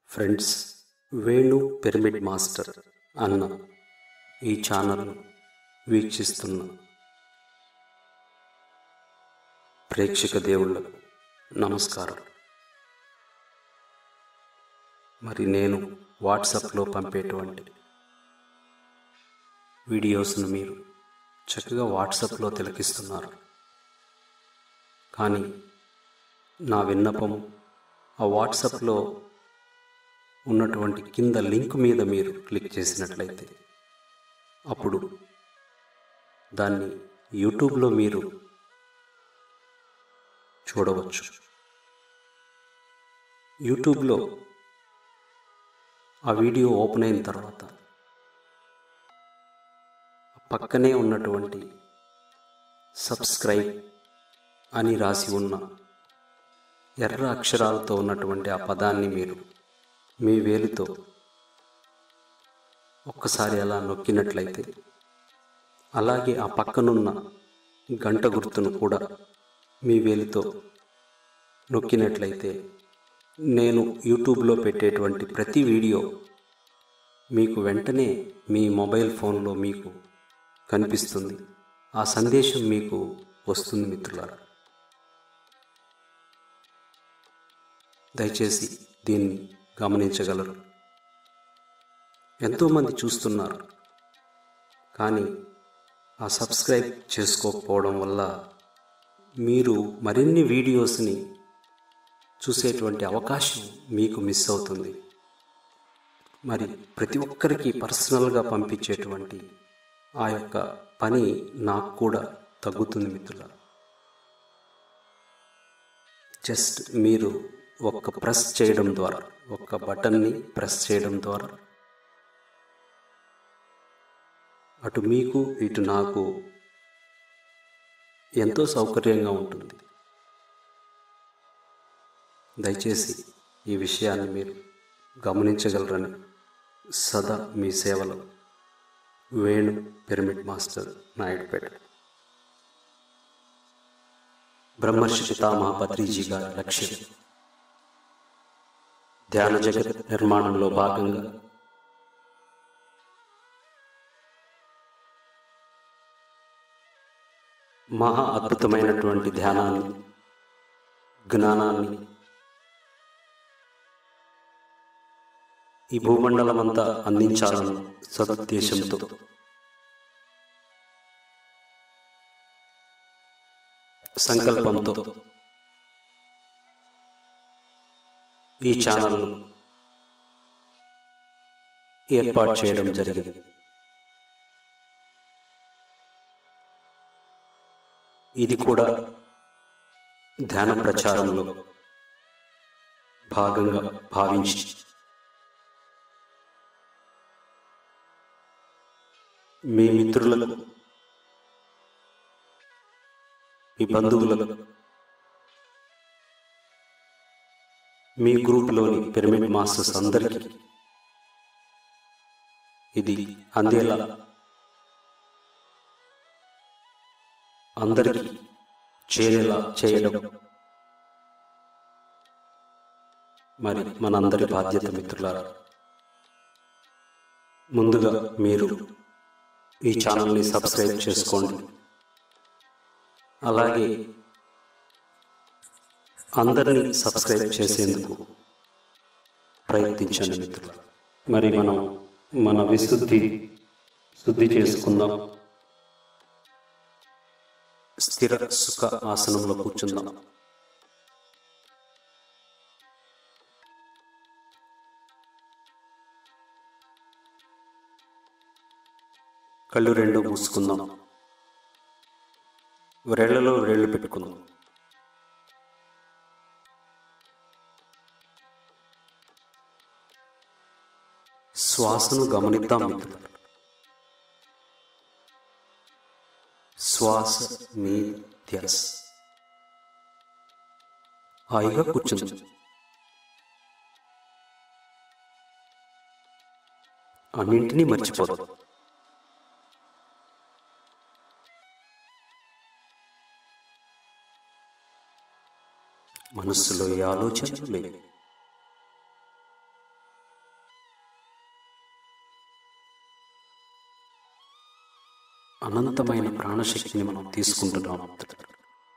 Friends Venu pyramid master అన్న ఈ ఛానల్ను వీక్షిస్తున్న ప్రేక్షక దేవుళ్ళకు నమస్కారం మరి నేను వాట్సాప్లో పంపేటువంటి వీడియోస్ను మీరు చక్కగా వాట్సాప్లో తిలకిస్తున్నారు కానీ నా విన్నపము ఆ వాట్సాప్లో ఉన్నటువంటి కింద లింక్ మీద మీరు క్లిక్ చేసినట్లయితే అప్పుడు దాన్ని యూట్యూబ్లో మీరు చూడవచ్చు యూట్యూబ్లో ఆ వీడియో ఓపెన్ అయిన తర్వాత పక్కనే ఉన్నటువంటి సబ్స్క్రైబ్ అని రాసి ఉన్న ఎర్ర అక్షరాలతో ఉన్నటువంటి ఆ పదాన్ని మీరు మీ వేలితో ఒక్కసారి అలా నొక్కినట్లయితే అలాగే ఆ పక్కనున్న గంట గుర్తును కూడా మీ వేలితో నొక్కినట్లయితే నేను యూట్యూబ్లో పెట్టేటువంటి ప్రతి వీడియో మీకు వెంటనే మీ మొబైల్ ఫోన్లో మీకు కనిపిస్తుంది ఆ సందేశం మీకు వస్తుంది మిత్రులారా దయచేసి దీన్ని గమనించగలరు ఎంతోమంది చూస్తున్నారు కానీ ఆ సబ్స్క్రైబ్ చేసుకోకపోవడం వల్ల మీరు మరిన్ని వీడియోస్ని చూసేటువంటి అవకాశం మీకు మిస్ అవుతుంది మరి ప్రతి ఒక్కరికి పర్సనల్గా పంపించేటువంటి ఆ యొక్క పని నాకు కూడా తగ్గుతుంది మిత్రుల జస్ట్ మీరు ఒక్క ప్రెస్ చేయడం ద్వారా ఒక్క బటన్ని ప్రెస్ చేయడం ద్వారా అటు మీకు ఇటు నాకు ఎంతో సౌకర్యంగా ఉంటుంది దయచేసి ఈ విషయాన్ని మీరు గమనించగలరని సదా మీ సేవలో వేణు పిరమిడ్ మాస్టర్ నాయుడుపేట బ్రహ్మర్షి పితామహ పత్రిజీ గారి లక్ష్యం ధ్యాన జగత్ నిర్మాణంలో భాగంగా మహా అద్భుతమైనటువంటి ధ్యానాన్ని జ్ఞానాన్ని ఈ భూమండలం అంతా అందించాలని సదుద్దేశంతో సంకల్పంతో ఈ ఛానల్ను ఏర్పాటు చేయడం జరిగింది ఇది కూడా ధ్యాన ప్రచారంలో భాగంగా భావించి మీ మిత్రులకు మీ బంధువులకు మీ గ్రూప్లోని పిరమిడ్ మాస్టర్స్ అందరికీ ఇది అందేలా అందరికీ చేరేలా చేయడం మరి మనందరి బాధ్యత మిత్రులారా ముందుగా మీరు ఈ ఛానల్ని సబ్స్క్రైబ్ చేసుకోండి అలాగే అందరినీ సబ్స్క్రైబ్ చేసేందుకు ప్రయత్నించండి మిత్రులు మరి మనం మన విశుద్ధి శుద్ధి చేసుకుందాం స్థిర సుఖ ఆసనంలో కూర్చుందాం కళ్ళు రెండు మూసుకుందాం వ్రేళ్లలో వ్రేళ్లు పెట్టుకుందాం శ్వాసను గమనిద్దాం మిత్రులు శ్వాస మీ ధ్యాస హాయిగా కూర్చుంది అన్నింటినీ మర్చిపోదు మనస్సులో ఏ ఆలోచనలు లేవు అనంతమైన ప్రాణశక్తిని మనం తీసుకుంటున్నాం మిత్రులారా.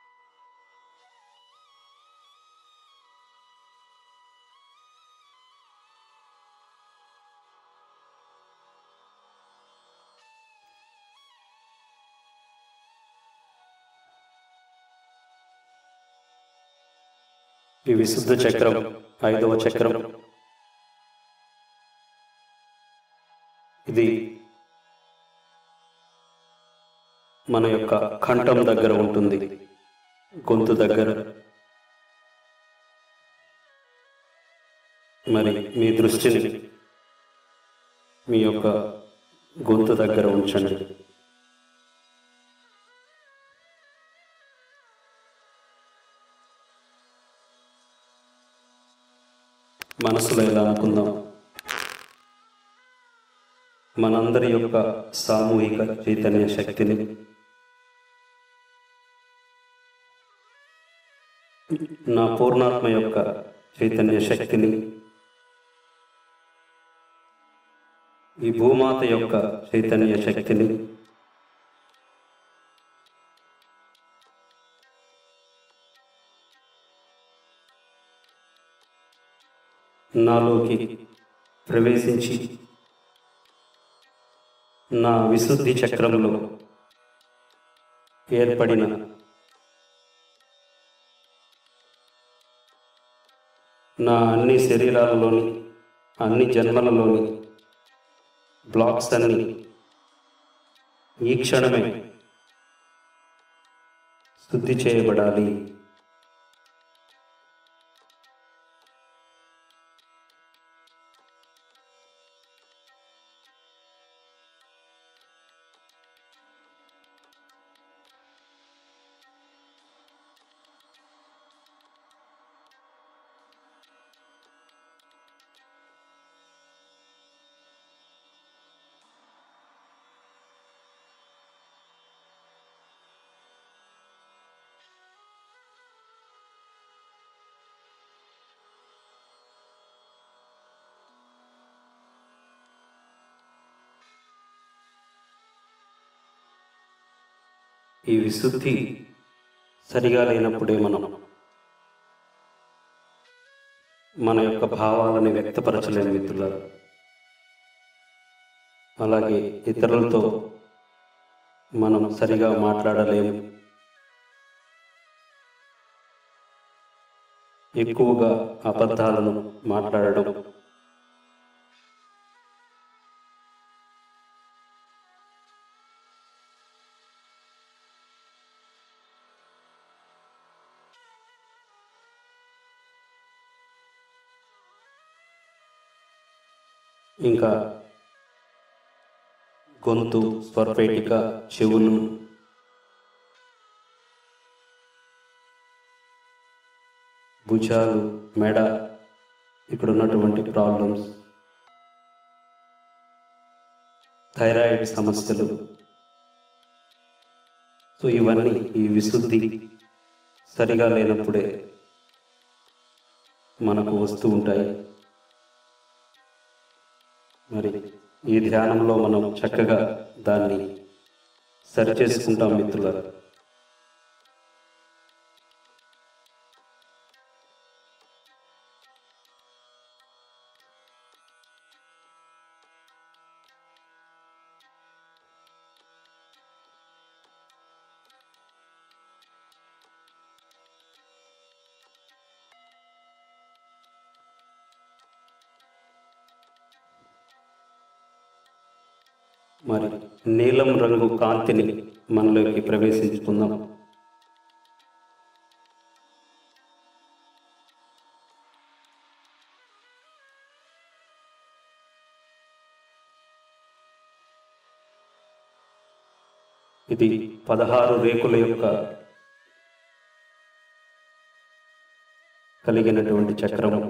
ఈ విశుద్ధ చక్రం ఐదవ చక్రం ఇది మన యొక్క కంఠం దగ్గర ఉంటుంది గొంతు దగ్గర మరి మీ దృష్టిని మీ యొక్క గొంతు దగ్గర ఉంచండి మనసులో ఎలా అనుకుందాం మనందరి యొక్క సామూహిక చైతన్య శక్తిని నా పూర్ణాత్మ యొక్క చైతన్య శక్తిని ఈ భూమాత యొక్క చైతన్య శక్తిని నాలోకి ప్రవేశించి నా విశుద్ధి చక్రంలో ఏర్పడిన నా అన్ని శరీరాలలోని అన్ని జన్మలలోని బ్లాక్స్ అన్ని ఈ క్షణమే శుద్ధి చేయబడాలి ఈ విశుద్ధి సరిగా లేనప్పుడే మనం మన యొక్క భావాలని వ్యక్తపరచలేని మిత్రులారు అలాగే ఇతరులతో మనం సరిగా మాట్లాడలేము ఎక్కువగా అబద్ధాలను మాట్లాడడం ఇంకా గొంతు స్వరపేటిక చెవులు భుజాలు మెడ ఇక్కడ ఉన్నటువంటి ప్రాబ్లమ్స్ థైరాయిడ్ సమస్యలు సో ఇవన్నీ ఈ విశుద్ధి సరిగా లేనప్పుడే మనకు వస్తూ ఉంటాయి మరి ఈ ధ్యానంలో మనం చక్కగా దాన్ని సరిచేసుకుంటాం మిత్రులారా మరి నీలం రంగు కాంతిని మనలోకి ప్రవేశించుకుందాం ఇది పదహారు రేకుల యొక్క కలిగినటువంటి చక్రము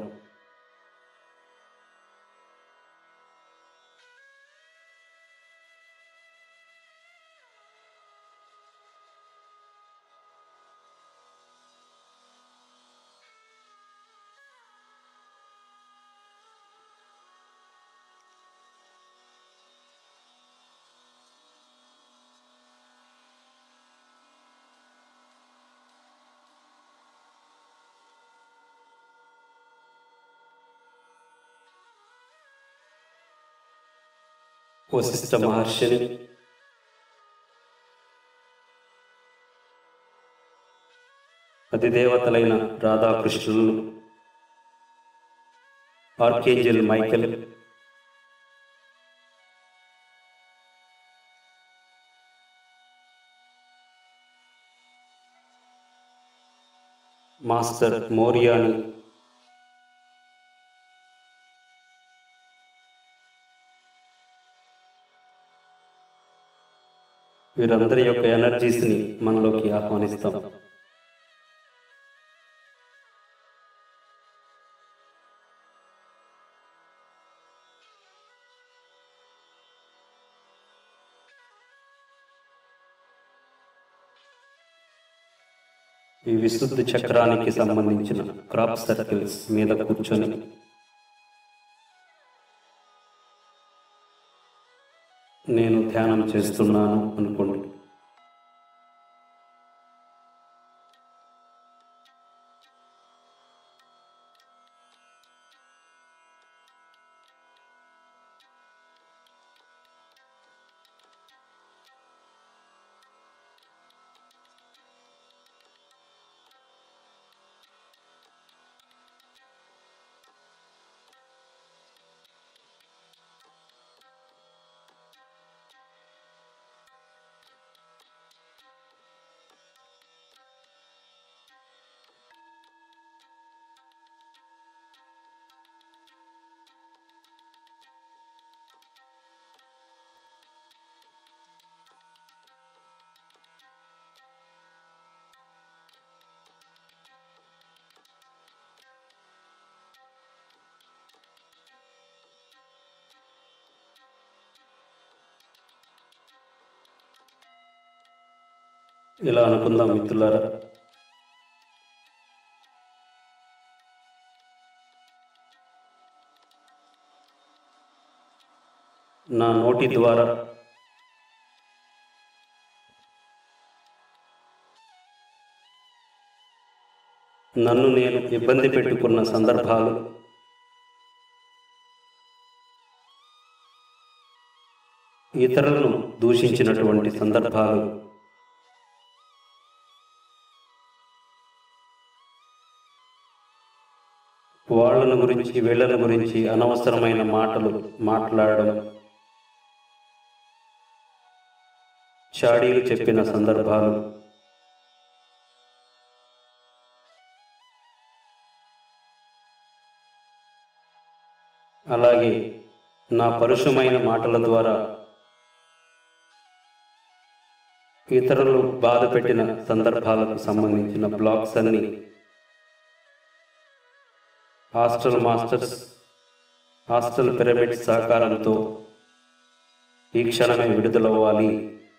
వశిష్ఠ మహర్షిని అధిదేవతలైన రాధాకృష్ణులను ఆర్కేంజల్ మైకెల్ మాస్టర్ మోరియాని వీరందరి యొక్క ఎనర్జీస్ని మనలోకి ఆహ్వానిస్తాం ఈ విశుద్ధ చక్రానికి సంబంధించిన క్రాప్ సర్కిల్స్ మీద కూర్చొని నేను ధ్యానం చేస్తున్నాను అనుకోండి ఇలా అనుకుందాం మిత్రులారా నా నోటి ద్వారా నన్ను నేను ఇబ్బంది పెట్టుకున్న సందర్భాలు ఇతరులను దూషించినటువంటి సందర్భాలు వాళ్ళను గురించి వీళ్ళని గురించి అనవసరమైన మాటలు మాట్లాడడం చాడీలు చెప్పిన సందర్భాలు అలాగే నా పరుషమైన మాటల ద్వారా ఇతరులు బాధ పెట్టిన సందర్భాలకు సంబంధించిన బ్లాగ్స్ అన్ని హాస్టల్ మాస్టర్స్ హాస్టల్ పిరమిడ్ సహకారంతో ఈ క్షణమే విడుదలవ్వాలి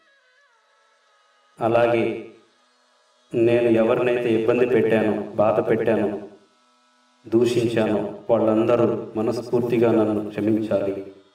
అలాగే నేను ఎవరినైతే ఇబ్బంది పెట్టానో బాధ పెట్టానో దూషించానో వాళ్ళందరూ మనస్ఫూర్తిగా నన్ను క్షమించాలి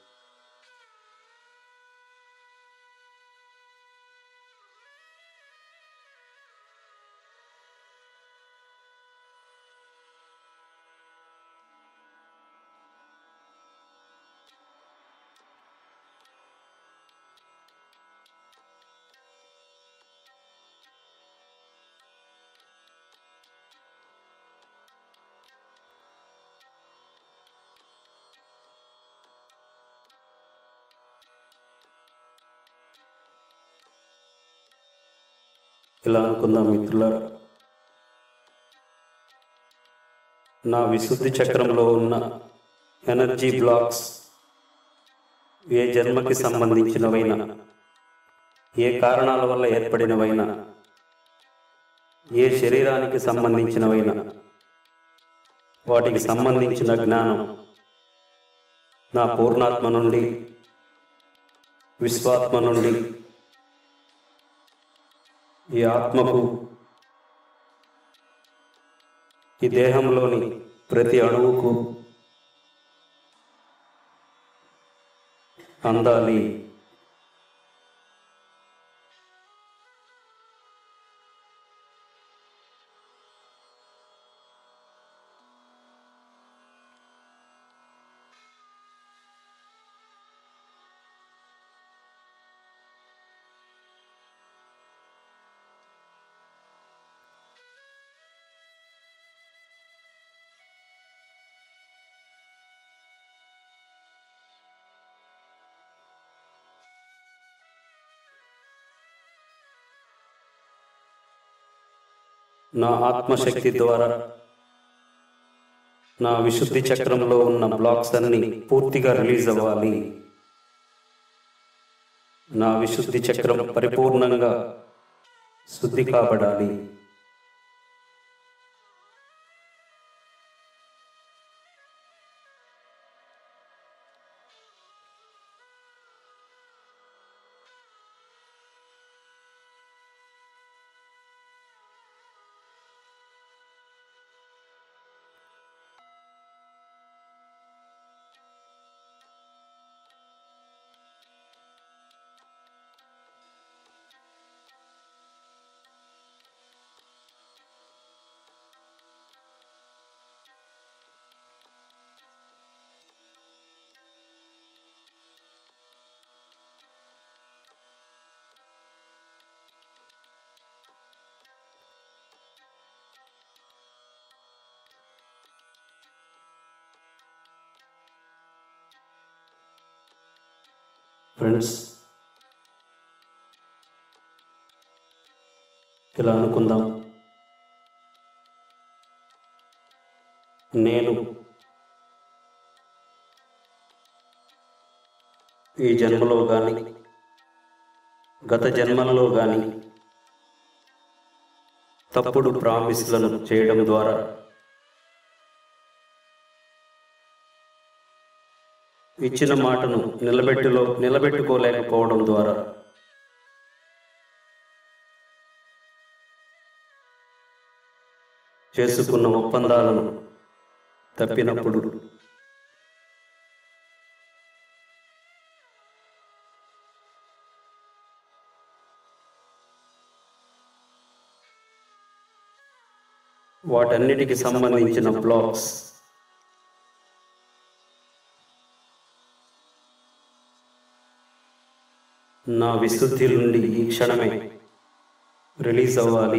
ఇలా అనుకుందాం మిత్రులారా నా విశుద్ధి చక్రంలో ఉన్న ఎనర్జీ బ్లాక్స్ ఏ జన్మకి సంబంధించినవైనా ఏ కారణాల వల్ల ఏర్పడినవైనా ఏ శరీరానికి సంబంధించినవైనా వాటికి సంబంధించిన జ్ఞానం నా పూర్ణాత్మ నుండి విశ్వాత్మ నుండి ఈ ఆత్మకు ఈ దేహంలోని ప్రతి అణువుకు అందాలి నా ఆత్మశక్తి ద్వారా నా విశుద్ధి చక్రంలో ఉన్న బ్లాక్స్ అన్ని పూర్తిగా రిలీజ్ అవ్వాలి నా విశుద్ధి చక్రం పరిపూర్ణంగా శుద్ధి కాబడాలి ఫ్రెండ్స్ ఇలా అనుకుందాం నేను ఈ జన్మలో కానీ గత జన్మలలో కానీ తప్పుడు ప్రామిస్లను చేయడం ద్వారా ఇచ్చిన మాటను నిలబెట్టులో నిలబెట్టుకోలేకపోవడం ద్వారా చేసుకున్న ఒప్పందాలను తప్పినప్పుడు వాటన్నిటికి సంబంధించిన బ్లాక్స్ నా విశుద్ధి నుండి ఈ క్షణమే రిలీజ్ అవ్వాలి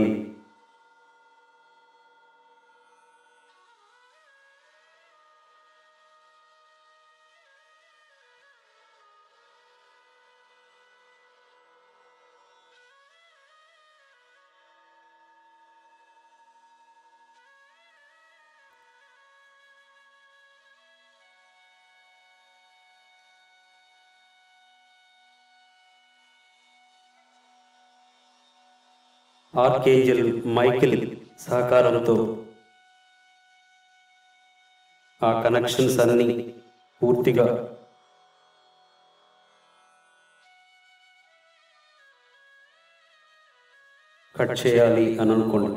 ఆర్కేంజల్ మైకిల్ సహకారంతో ఆ కనెక్షన్స్ అన్ని పూర్తిగా కట్ చేయాలి అని అనుకోండి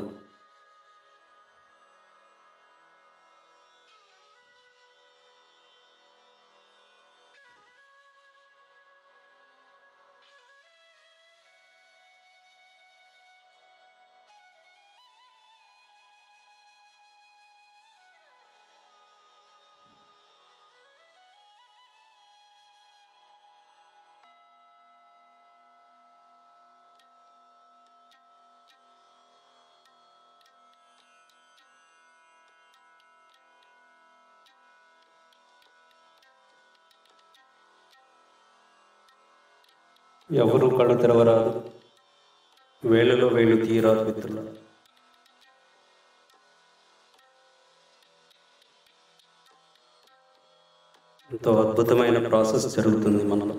ఎవరు కళ్ళు తెరవరాదు వేళ్ళలో వేళ్ళు తీయరాదు మిత్రుల ఎంతో అద్భుతమైన ప్రాసెస్ జరుగుతుంది మనలో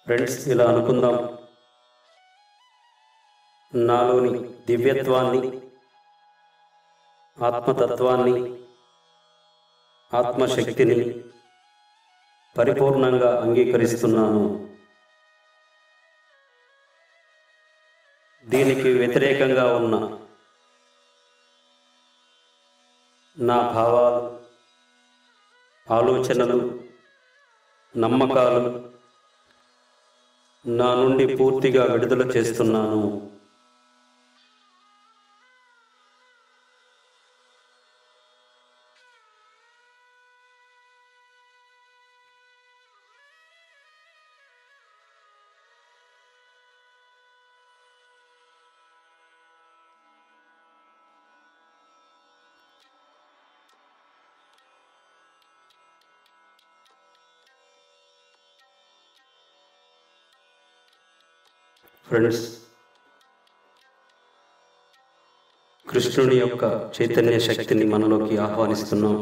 ఫ్రెండ్స్ ఇలా అనుకుందాం నాలోని దివ్యత్వాన్ని ఆత్మతత్వాన్ని ఆత్మశక్తిని పరిపూర్ణంగా అంగీకరిస్తున్నాను దీనికి వ్యతిరేకంగా ఉన్న నా భావాలు ఆలోచనలు నమ్మకాలు నా నుండి పూర్తిగా విడుదల చేస్తున్నాను ఫ్రెండ్స్ కృష్ణుని యొక్క చైతన్య శక్తిని మనలోకి ఆహ్వానిస్తున్నాం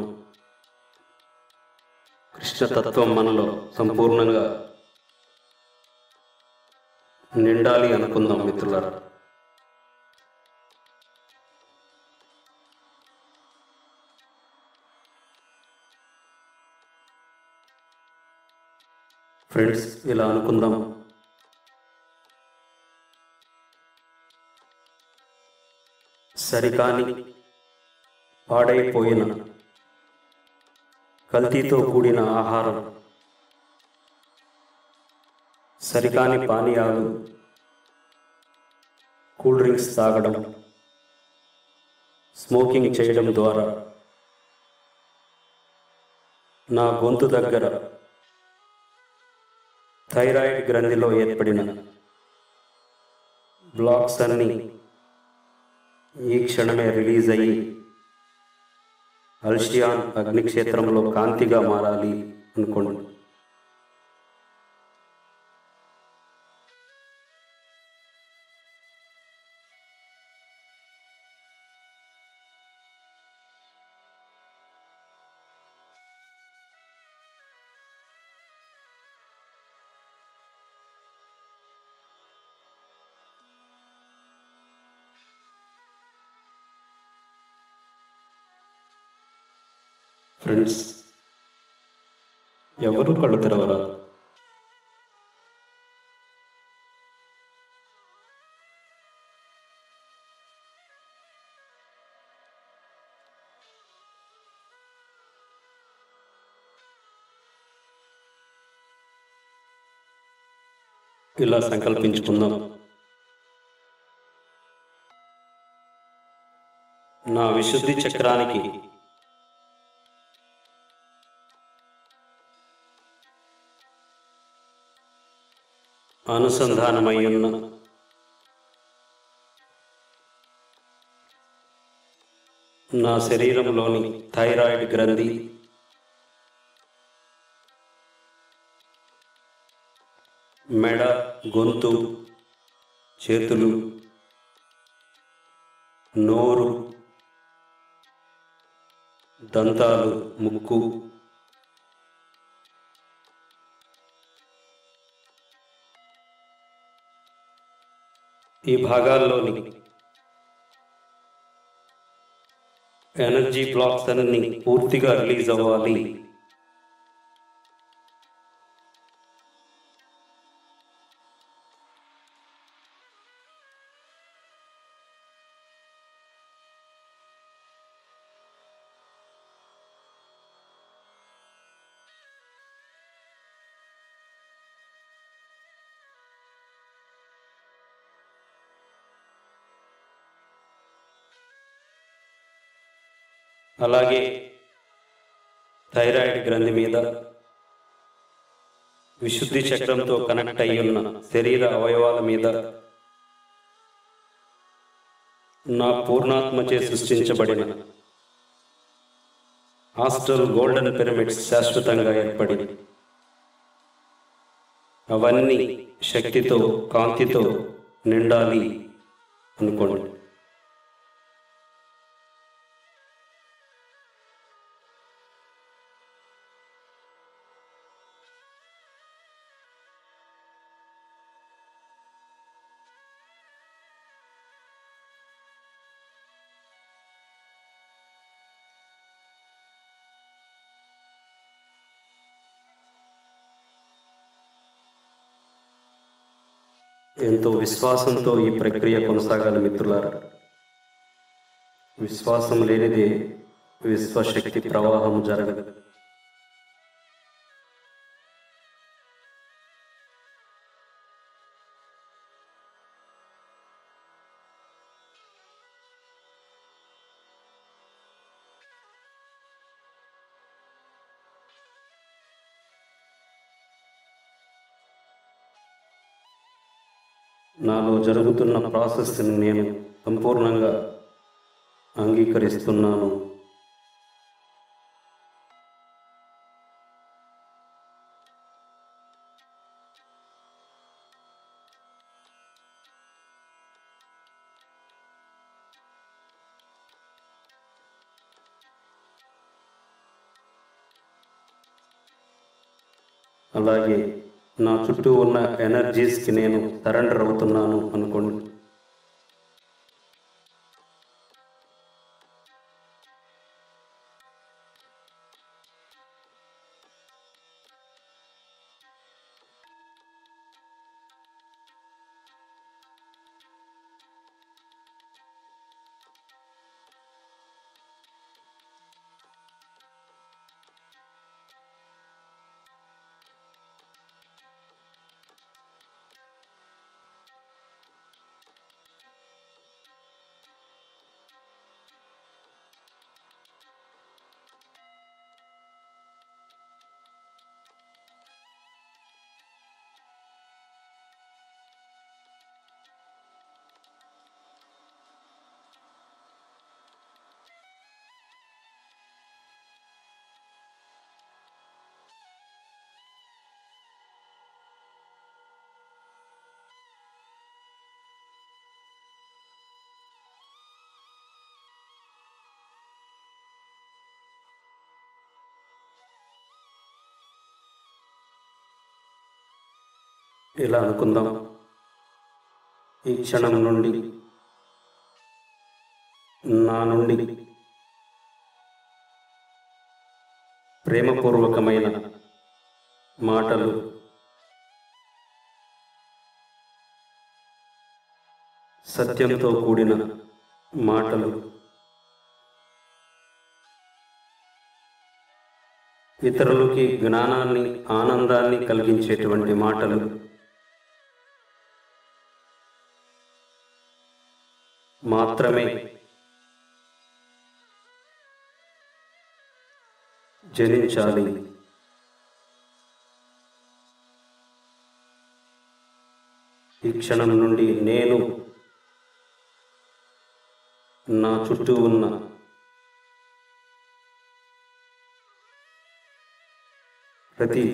కృష్ణతత్వం మనలో సంపూర్ణంగా నిండాలి అనుకుందాం మిత్రులారా ఫ్రెండ్స్ ఇలా అనుకుందాం సరికాని పాడైపోయిన కల్తీతో కూడిన ఆహారం సరికాని పానీయాలు కూల్ డ్రింక్స్ తాగడం స్మోకింగ్ చేయడం ద్వారా నా గొంతు దగ్గర థైరాయిడ్ గ్రంథిలో ఏర్పడిన బ్లాక్స్ అన్నీ ఈ క్షణమే రిలీజ్ అయ్యి అల్షియాన్ అగ్నిక్షేత్రంలో కాంతిగా మారాలి అనుకోండి ఫ్రెండ్స్ ఎవరు కళ్ళు తెరవరా ఇలా సంకల్పించుకుందాం నా విశుద్ధి చక్రానికి అనుసంధానమయ్యున్న నా శరీరంలోని థైరాయిడ్ గ్రంథి మెడ గొంతు చేతులు నోరు దంతాలు ముక్కు ఈ భాగాల్లోని ఎనర్జీ బ్లాక్స్ అన్ని పూర్తిగా రిలీజ్ అవ్వాలి అలాగే థైరాయిడ్ గ్రంథి మీద విశుద్ధి చక్రంతో కనెక్ట్ అయి ఉన్న శరీర అవయవాల మీద నా పూర్ణాత్మచే సృష్టించబడిన హాస్టల్ గోల్డెన్ పిరమిడ్స్ శాశ్వతంగా ఏర్పడి అవన్నీ శక్తితో కాంతితో నిండాలి అనుకోండి ఎంతో విశ్వాసంతో ఈ ప్రక్రియ కొనసాగాలి మిత్రులారా విశ్వాసం లేనిదే విశ్వశక్తి ప్రవాహం జరగదు నాలో జరుగుతున్న ప్రాసెస్ని నేను సంపూర్ణంగా అంగీకరిస్తున్నాను అలాగే నా చుట్టూ ఉన్న ఎనర్జీస్కి నేను సరెండర్ అవుతున్నాను అనుకోండి ఇలా అనుకుందాం ఈ క్షణం నుండి నా నుండి ప్రేమపూర్వకమైన మాటలు సత్యంతో కూడిన మాటలు ఇతరులకి జ్ఞానాన్ని ఆనందాన్ని కలిగించేటువంటి మాటలు మాత్రమే జనించాలి ఈ క్షణం నుండి నేను నా చుట్టూ ఉన్న ప్రతి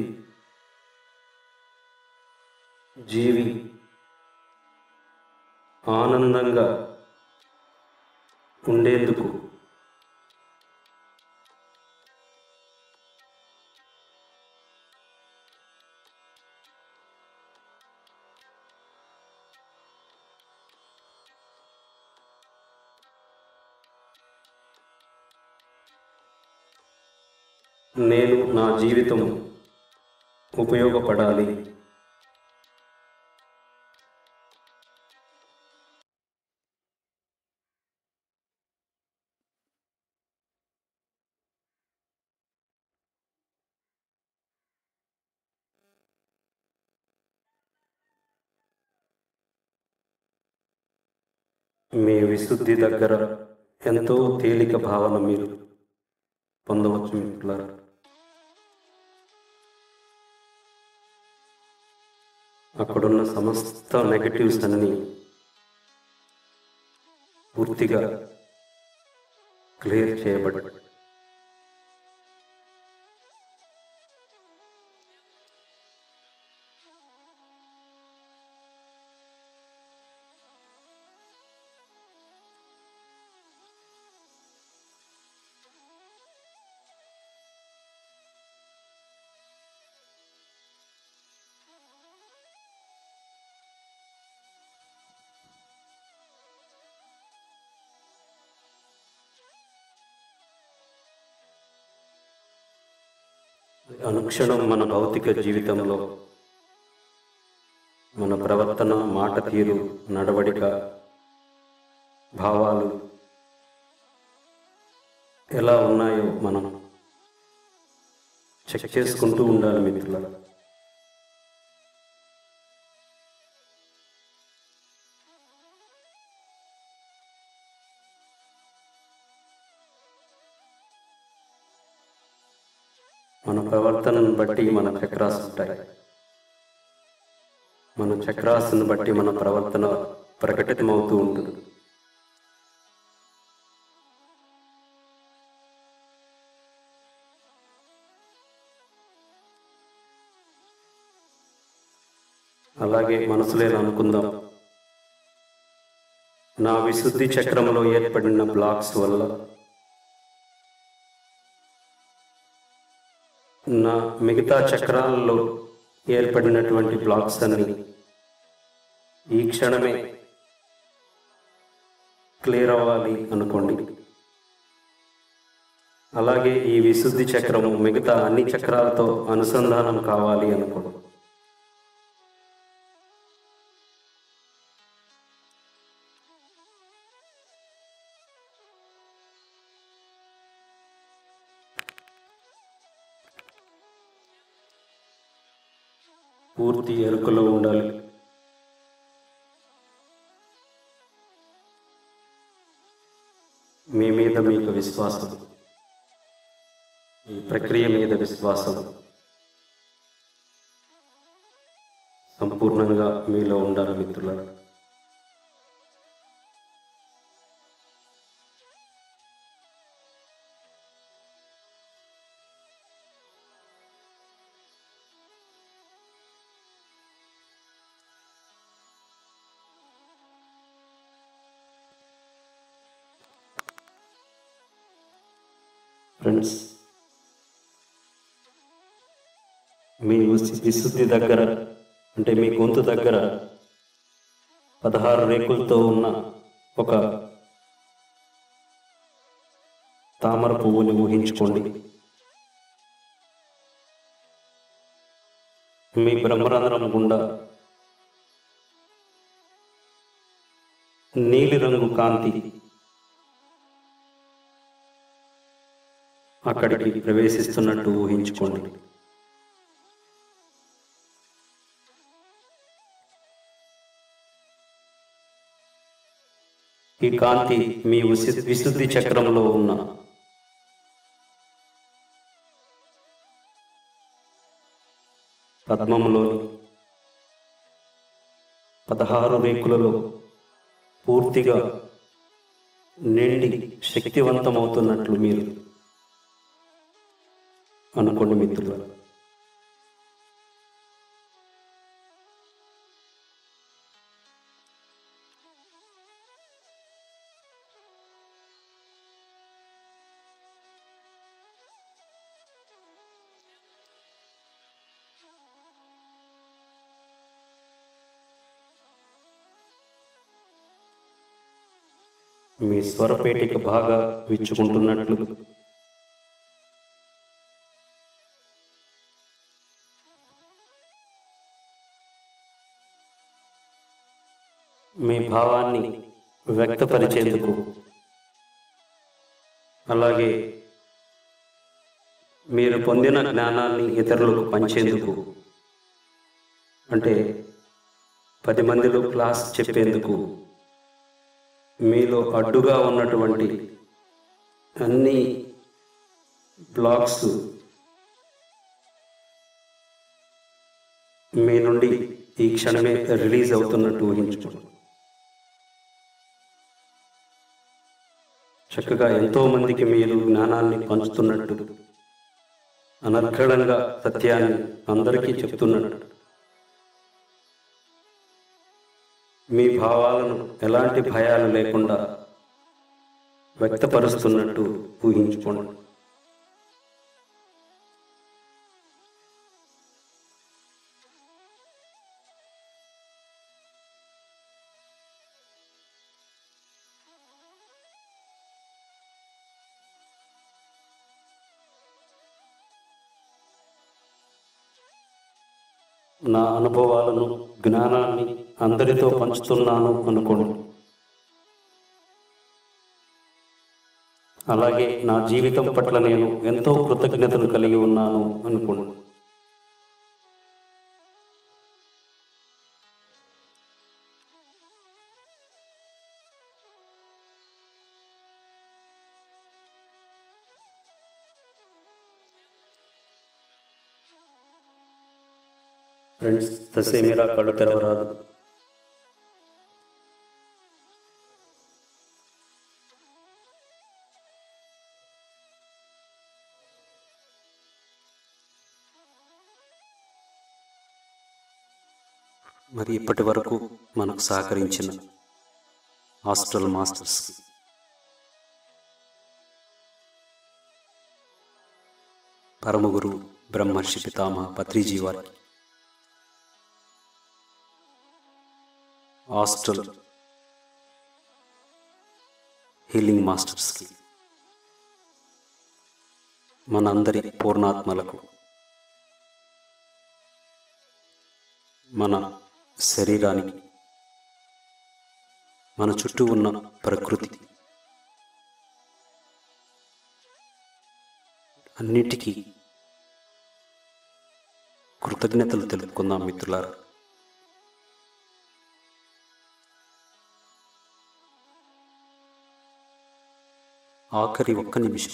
జీవి ఆనందంగా ఉండేందుకు నేను నా జీవితం ఉపయోగపడాలి మీ విశుద్ధి దగ్గర ఎంతో తేలిక భావన మీరు పొందవచ్చు మిత్రులారా అక్కడున్న సమస్త నెగటివ్స్ అన్నీ పూర్తిగా క్లియర్ చేయబడ్డాయి అనుక్షణం మన భౌతిక జీవితంలో మన ప్రవర్తన మాట తీరు నడవడిక భావాలు ఎలా ఉన్నాయో మనం చెక్ చేసుకుంటూ ఉండాలి మిత్రులారా మన ప్రవర్తనను బట్టి మన చక్రాస్ ఉంటాయి మన చక్రాసును బట్టి మన ప్రవర్తన ప్రకటితమవుతూ ఉంటుంది అలాగే మనసులో అనుకుందాం నా విశుద్ధి చక్రంలో ఏర్పడిన బ్లాక్స్ వల్ల నా మిగతా చక్రాలలో ఏర్పడినటువంటి బ్లాక్స్ అన్ని ఈ క్షణమే క్లియర్ అవ్వాలి అనుకోండి అలాగే ఈ విశుద్ధి చక్రము మిగతా అన్ని చక్రాలతో అనుసంధానం కావాలి అనుకోండి పూర్తి ఎరుకలో ఉండాలి మీ మీద మీకు విశ్వాసం ఈ ప్రక్రియ మీద విశ్వాసం సంపూర్ణంగా మీలో ఉండాలి మిత్రులారా ఫ్రెండ్స్ మీ విశు- విశుద్ధి దగ్గర అంటే మీ గొంతు దగ్గర పదహారు రేకులతో ఉన్న ఒక తామర పువ్వుని ఊహించుకోండి మీ బ్రహ్మరంధ్రం గుండా నీలిరంగు కాంతి అక్కడికి ప్రవేశిస్తున్నట్టు ఊహించుకోండి ఈ కాంతి మీ విశు- విశుద్ధి చక్రంలో ఉన్న పద్మంలోని పదహారు రేకులలో పూర్తిగా నిండి శక్తివంతమవుతున్నట్లు మీరు అనుకోండి మిత్రులు మీ స్వరపేటిక బాగా విచ్చుకుంటున్నట్లు మీ భావాన్ని వ్యక్తపరిచేందుకు అలాగే మీరు పొందిన జ్ఞానాన్ని ఇతరులకు పంచేందుకు అంటే పది మందిలో క్లాస్ చెప్పేందుకు మీలో అడ్డుగా ఉన్నటువంటి అన్ని బ్లాక్స్ మీ నుండి ఈ క్షణమే రిలీజ్ అవుతున్నట్టు ఊహించుకోండి చక్కగా ఎంతో మందికి మీరు జ్ఞానాన్ని పంచుతున్నట్టు అనర్ఘళంగా సత్యాన్ని అందరికీ చెప్తున్నట్టు మీ భావాలను ఎలాంటి భయాలు లేకుండా వ్యక్తపరుస్తున్నట్టు ఊహించుకోండి నా అనుభవాలను జ్ఞానాన్ని అందరితో పంచుతున్నాను అనుకోండి అలాగే నా జీవితం పట్ల నేను ఎంతో కృతజ్ఞతలు కలిగి ఉన్నాను అనుకోండి ఫ్రెండ్స్ తసేమిరా కళ్ళు తెరవరాదు మరి ఇప్పటి వరకు మనకు సహకరించిన హాస్టల్ మాస్టర్స్ పరమగురు బ్రహ్మర్షి పితామహ పత్రిజీ వారికి హాస్టల్ హీలింగ్ మాస్టర్స్కి మనందరి పూర్ణాత్మలకు మన శరీరానికి మన చుట్టూ ఉన్న ప్రకృతి అన్నిటికీ కృతజ్ఞతలు తెలుపుకుందాం మిత్రులారా ఆఖరి ఒక్క నిమిషం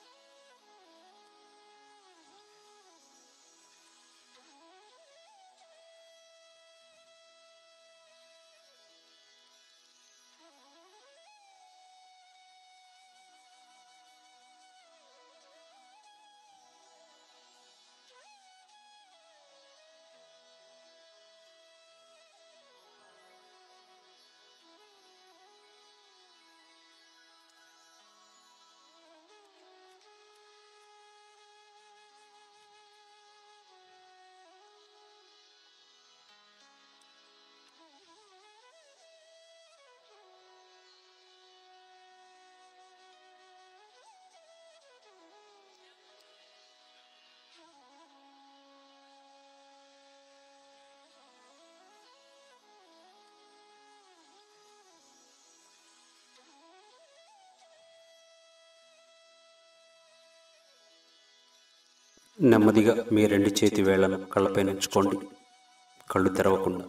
నెమ్మదిగా మీ రెండు చేతి వేళ్లను కళ్ళపై ఉంచుకోండి కళ్ళు తెరవకుండా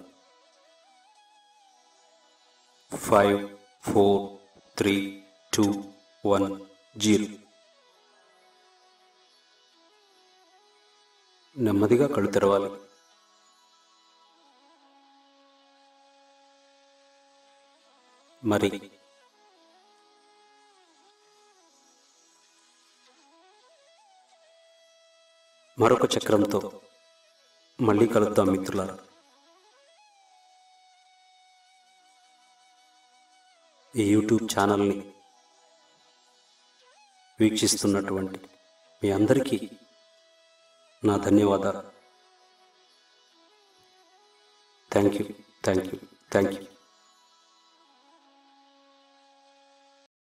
five four three two one zero నెమ్మదిగా కళ్ళు తెరవాలి మరి మరొక చక్రంతో మళ్ళీ కలుద్దాం మిత్రులారా ఈ యూట్యూబ్ ఛానల్ని వీక్షిస్తున్నటువంటి మీ అందరికీ నా ధన్యవాదాలు thank you thank you thank you